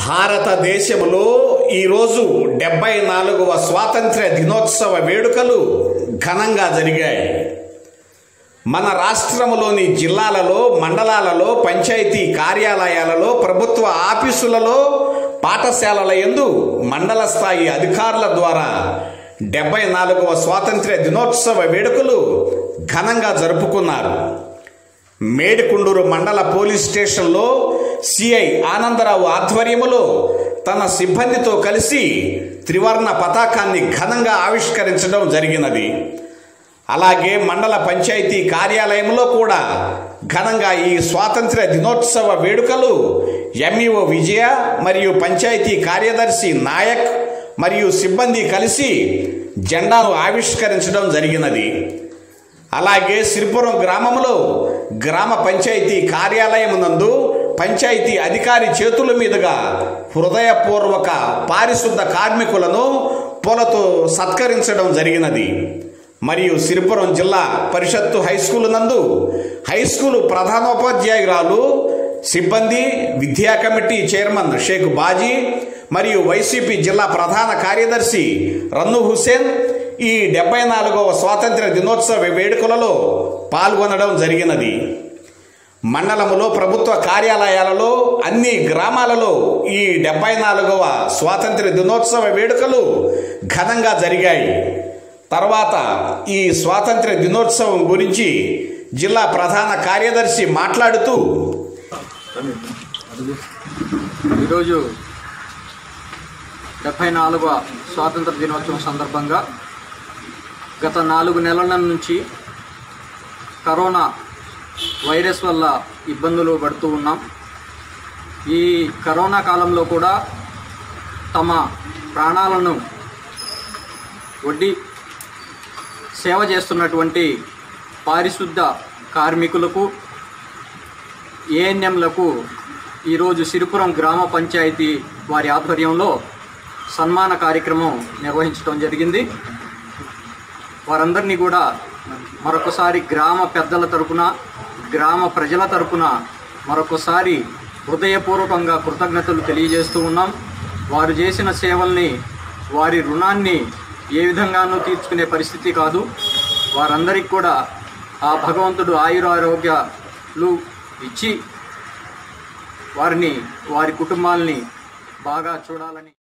భారతదేశంలో ఈరోజు డెబ్బై నాలుగవ స్వాతంత్ర్య దినోత్సవ వేడుకలు ఘనంగా జరిగాయి మన రాష్ట్రములోని జిల్లాలలో మండలాలలో పంచాయతీ కార్యాలయాలలో ప్రభుత్వ ఆఫీసులలో పాఠశాలల యందు మండల స్థాయి అధికారుల ద్వారా డెబ్బై నాలుగవ స్వాతంత్ర్య దినోత్సవ వేడుకలు ఘనంగా జరుపుకున్నారు మేడికుండూరు మండల పోలీస్ స్టేషన్లో సిఐ ఆనందరావు ఆధ్వర్యములో తన సిబ్బందితో కలిసి త్రివర్ణ పతాకాన్ని ఘనంగా ఆవిష్కరించడం జరిగినది అలాగే మండల పంచాయతీ కార్యాలయంలో కూడా ఘనంగా ఈ స్వాతంత్ర్య దినోత్సవ వేడుకలు ఎంఈఓ విజయ మరియు పంచాయతీ కార్యదర్శి నాయక్ మరియు సిబ్బంది కలిసి జెండాను ఆవిష్కరించడం జరిగినది అలాగే సిరిపురం గ్రామంలో గ్రామ పంచాయతీ కార్యాలయం నందు పంచాయతీ అధికారి చేతుల మీదుగా హృదయపూర్వక పారిశుద్ధ కార్మికులను పూలతో సత్కరించడం జరిగినది మరియు సిరిపురం జిల్లా పరిషత్తు హై స్కూల్ నందు హై స్కూల్ ప్రధానోపాధ్యాయురాలు సిబ్బంది విద్యా కమిటీ చైర్మన్ షేక్ బాజీ మరియు వైసీపీ జిల్లా ప్రధాన కార్యదర్శి రన్ను హుసేన్ ఈ డెబ్బై నాలుగవ స్వాతంత్ర దినోత్సవ వేడుకలలో పాల్గొనడం జరిగినది మండలములో ప్రభుత్వ కార్యాలయాలలో అన్ని గ్రామాలలో ఈ డెబ్బై నాలుగవ స్వాతంత్ర దినోత్సవ వేడుకలు ఘనంగా జరిగాయి తర్వాత ఈ స్వాతంత్ర దినోత్సవం గురించి జిల్లా ప్రధాన కార్యదర్శి మాట్లాడుతూ ఈరోజు డెబ్భై నాలుగవ స్వాతంత్ర దినోత్సవం సందర్భంగా గత నాలుగు నెలల నుంచి కరోనా వైరస్ వల్ల ఇబ్బందులు పడుతూ ఉన్నాం ఈ కరోనా కాలంలో కూడా తమ ప్రాణాలను వడ్డీ సేవ చేస్తున్నటువంటి పారిశుద్ధ కార్మికులకు ఏఎన్ఎంలకు ఈరోజు సిరిపురం గ్రామ పంచాయతీ వారి ఆధ్వర్యంలో సన్మాన కార్యక్రమం నిర్వహించడం జరిగింది వారందరినీ కూడా మరొకసారి గ్రామ పెద్దల తరపున గ్రామ ప్రజల తరపున మరొకసారి హృదయపూర్వకంగా కృతజ్ఞతలు తెలియజేస్తూ ఉన్నాం వారు చేసిన సేవల్ని వారి రుణాన్ని ఏ విధంగానూ తీర్చుకునే పరిస్థితి కాదు వారందరికీ కూడా ఆ భగవంతుడు ఆయురారోగ్యాలు ఇచ్చి వారిని వారి కుటుంబాలని బాగా చూడాలని